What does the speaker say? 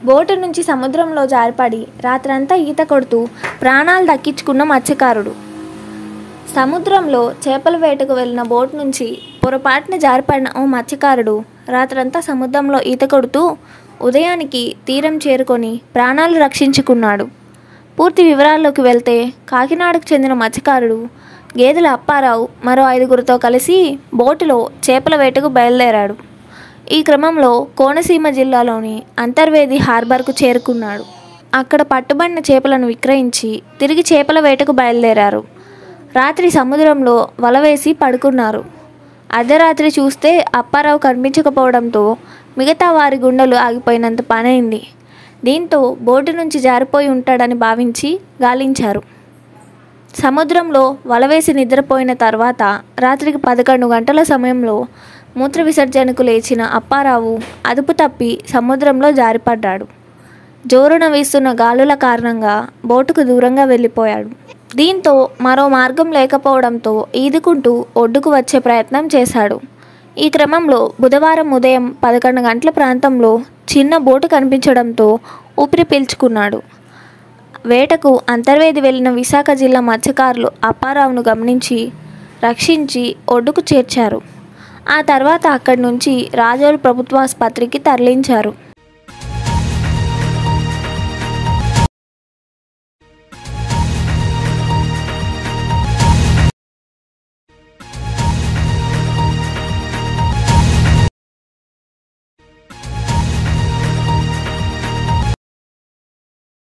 boat నుంచి సముద్రంలో జారిపడి రాత్రంతా ఈత కొడుతూ ప్రాణాలు దక్కించుకున్న మత్స్యకారుడు సముద్రంలో చేపల వేటకు వెళ్ళిన బోట్ నుంచి పొరపాటున జారిపడిన ఓ మత్స్యకారుడు రాత్రంతా సముద్రంలో ఈత కొడుతూ ఉదయానికి తీరం చేరుకొని ప్రాణాలు రక్షించుకున్నాడు పూర్తి వివరాల్లోకి వెళ్తే కాకినాడకు చెందిన మత్స్యకారుడు గేదెల అప్పారావు మరో ఐదుగురితో కలిసి బోటులో చేపల వేటకు బయలుదేరాడు ఈ క్రమంలో కోనసీమ జిల్లాలోని అంతర్వేది హార్బర్కు చేరుకున్నాడు అక్కడ పట్టుబడిన చేపలను విక్రయించి తిరిగి చేపల వేటకు బయలుదేరారు రాత్రి సముద్రంలో వల వేసి పడుకున్నారు అర్ధరాత్రి చూస్తే అప్పారావు కనిపించకపోవడంతో మిగతా వారి గుండెలు ఆగిపోయినంత పనైంది దీంతో బోటు నుంచి జారిపోయి ఉంటాడని భావించి గాలించారు సముద్రంలో వలవేసి నిద్రపోయిన తర్వాత రాత్రికి పదకొండు గంటల సమయంలో మూత్ర విసర్జనకు లేచిన అప్పారావు అదుపు తప్పి సముద్రంలో జారిపడ్డాడు జోరున వీస్తున్న గాలుల కారణంగా బోటుకు దూరంగా వెళ్ళిపోయాడు దీంతో మరో మార్గం లేకపోవడంతో ఈదుకుంటూ ఒడ్డుకు వచ్చే ప్రయత్నం చేశాడు ఈ క్రమంలో బుధవారం ఉదయం పదకొండు గంటల ప్రాంతంలో చిన్న బోటు కనిపించడంతో ఊపిరి పీల్చుకున్నాడు వేటకు అంతర్వేది వెళ్లిన విశాఖ జిల్లా మత్స్యకారులు అప్పారావును గమనించి రక్షించి ఒడ్డుకు చేర్చారు ఆ తర్వాత అక్కడి నుంచి రాజోలు ప్రభుత్వాసుపత్రికి తరలించారు